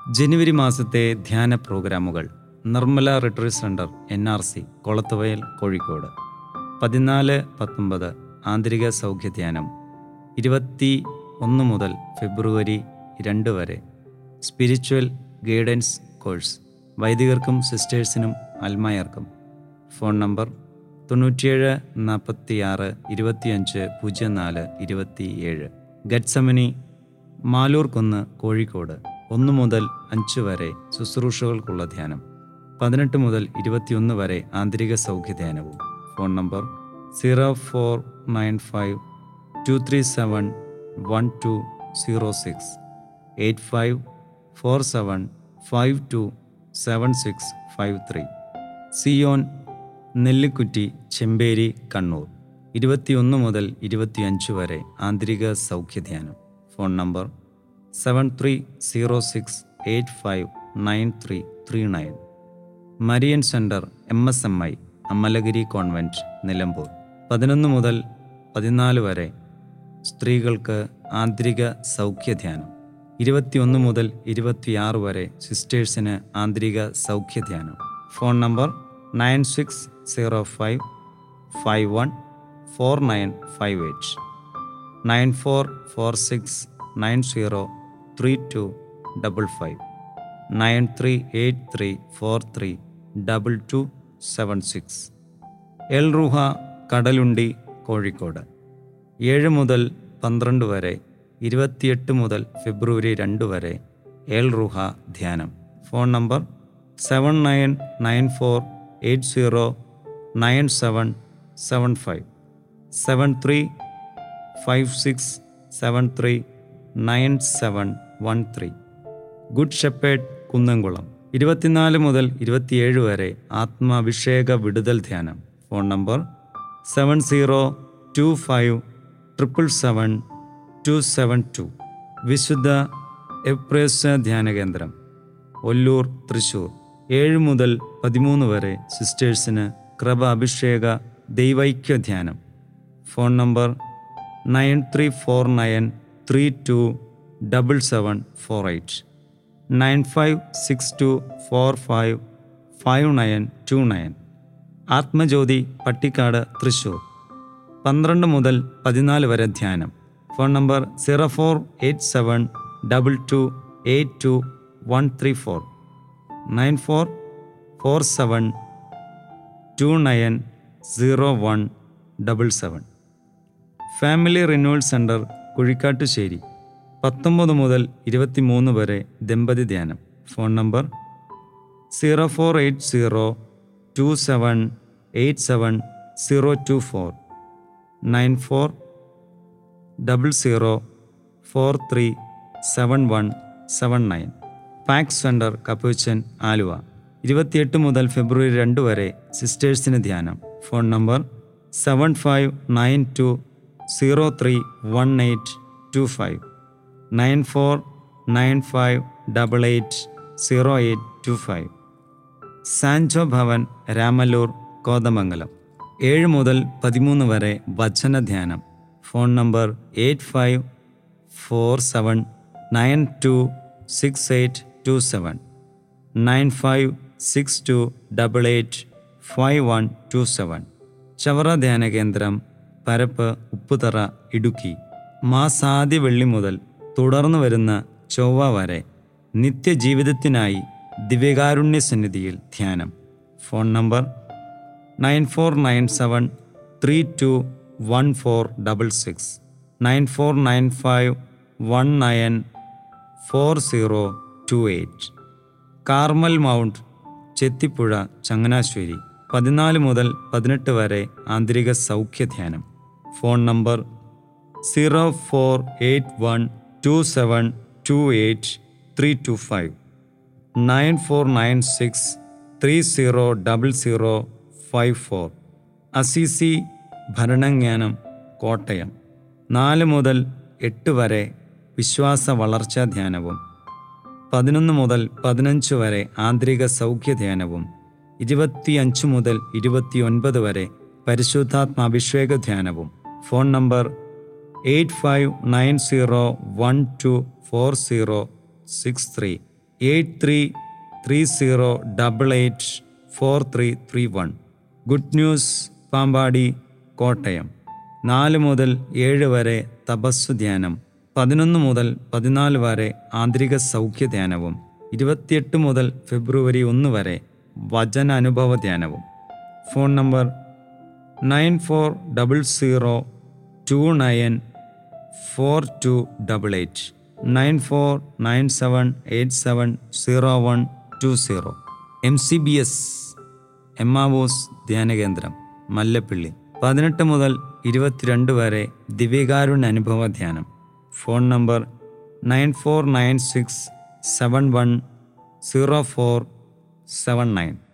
ജനുവരി മാസത്തെ ധ്യാന പ്രോഗ്രാമുകൾ Nirmala retreat centre N R C Kolathuvayal Kozhikode പതിനാല് പത്തൊമ്പത് ആന്തരിക സൗഖ്യ ധ്യാനം ഇരുപത്തി ഒന്ന് മുതൽ ഫെബ്രുവരി രണ്ട് വരെ സ്പിരിച്വൽ ഗൈഡൻസ് കോഴ്സ് വൈദികർക്കും സിസ്റ്റേഴ്സിനും അൽമായർക്കും ഫോൺ നമ്പർ തൊണ്ണൂറ്റിയേഴ് നാൽപ്പത്തിയാറ് ഇരുപത്തിയഞ്ച് പൂജ്യം നാല് ഇരുപത്തിയേഴ് ഗഡ്സമനി മാലൂർക്കുന്ന് കോഴിക്കോട് ഒന്ന് മുതൽ അഞ്ച് വരെ ശുശ്രൂഷകൾക്കുള്ള ധ്യാനം പതിനെട്ട് മുതൽ ഇരുപത്തിയൊന്ന് വരെ ആന്തരിക സൗഖ്യ ധ്യാനവും phone number zero four nine five two three seven one two zero six eight five four seven five two seven six five three Zion Nellikutty Chemperi Kannur ഇരുപത്തിയൊന്ന് മുതൽ ഇരുപത്തിയഞ്ച് വരെ ആന്തരിക സൗഖ്യധ്യാനം phone number seven three zero six eight five nine three three nine Marian centre M S M I Ammalagiri convent Nilambur പതിനൊന്ന് മുതൽ പതിനാല് വരെ സ്ത്രീകൾക്ക് ആന്തരിക സൗഖ്യധ്യാനം ഇരുപത്തിയൊന്ന് മുതൽ ഇരുപത്തിയാറ് വരെ സിസ്റ്റേഴ്സിന് ആന്തരിക സൗഖ്യധ്യാനം phone number nine six zero five five one four nine five eight nine four four six nine zero three two double five nine three eight three four three double two seven six El Ruha Kadalundi Kozhikode ഏഴ് മുതൽ പന്ത്രണ്ട് വരെ ഇരുപത്തിയെട്ട് മുതൽ ഫെബ്രുവരി രണ്ട് വരെ El Ruha ധ്യാനം phone number seven nine nine four eight zero nine seven seven five seven three five six seven three nine seven one three good shepherd Kunnamkulam ഇരുപത്തിനാല് മുതൽ ഇരുപത്തിയേഴ് വരെ ആത്മാഭിഷേക വിടുതൽ ധ്യാനം phone number seven zero two five triple seven two seven two വിശുദ്ധ എപ്രേസ ധ്യാന കേന്ദ്രം ഒല്ലൂർ തൃശൂർ ഏഴ് മുതൽ പതിമൂന്ന് വരെ സിസ്റ്റേഴ്സിന് കൃപ അഭിഷേക ദൈവൈക്യ ധ്യാനം phone number nine three four nine three two double seven four eight nine five six two four five five nine two nine Athmajyothi Pattikkad Thrissur പന്ത്രണ്ട് മുതൽ പതിനാല് വരെ ധ്യാനം phone number zero four eight seven double two eight two one three four nine four four seven two nine zero one double seven family renewal centre Kuzhikattussery പത്തൊമ്പത് മുതൽ ഇരുപത്തിമൂന്ന് വരെ ദമ്പതി ധ്യാനം phone number zero four eight zero two seven eight seven zero two four nine four double zero four three seven one seven nine Pax centre Capuchin Aluva ഇരുപത്തിയെട്ട് മുതൽ ഫെബ്രുവരി രണ്ട് വരെ സിസ്റ്റേഴ്സിന് ധ്യാനം phone number seven five nine two zero three one eight two five nine four nine five double eight zero eight two five Sanjo Bhavan Ramalloor Kothamangalam ഏഴ് മുതൽ പതിമൂന്ന് വരെ വചനധ്യാനം phone number eight five four seven nine to six eight two seven nine five six two double eight five one two seven Chavara ധ്യാന കേന്ദ്രം പരപ്പ് ഉപ്പുതറ ഇടുക്കി മാസാദ്യ വെള്ളി മുതൽ തുടർന്നു വരുന്ന ചൊവ്വ വരെ നിത്യജീവിതത്തിനായി ദിവ്യകാരുണ്യ സന്നിധിയിൽ ധ്യാനം phone number nine four nine seven three two one four double six nine four nine five one nine four zero two eight Carmel mount Chethipuzha Changanassery പതിനാല് മുതൽ പതിനെട്ട് വരെ ആന്തരിക സൗഖ്യ ധ്യാനം phone number zero four eight one two seven two eight three two five nine four nine six three zero double zero five four Assisi Bharananganam Kottayam നാല് മുതൽ എട്ട് വരെ വിശ്വാസ വളർച്ചാ ധ്യാനവും പതിനൊന്ന് മുതൽ പതിനഞ്ച് വരെ ആന്തരിക സൗഖ്യ ധ്യാനവും ഇരുപത്തിയഞ്ച് മുതൽ ഇരുപത്തിയൊൻപത് വരെ പരിശുദ്ധാത്മാഭിഷേക ധ്യാനവും phone number eight five nine zero one two four zero six three eight three three zero double eight four three three one good news Pampady Kottayam നാല് മുതൽ ഏഴ് വരെ തപസ്സു ധ്യാനം പതിനൊന്ന് മുതൽ പതിനാല് വരെ ആന്തരിക സൗഖ്യ ധ്യാനവും ഇരുപത്തിയെട്ട് മുതൽ ഫെബ്രുവരി ഒന്ന് വരെ വചന അനുഭവ ധ്യാനവും phone number nine four double zero two nine four two double eight nine four nine seven eight seven zero one two zero M C B S Emmaus ധ്യാനകേന്ദ്രം മല്ലപ്പള്ളി പതിനെട്ട് മുതൽ ഇരുപത്തിരണ്ട് വരെ ദിവ്യകാരുണ്യ അനുഭവ ധ്യാനം phone number nine four nine six seven one zero four seven nine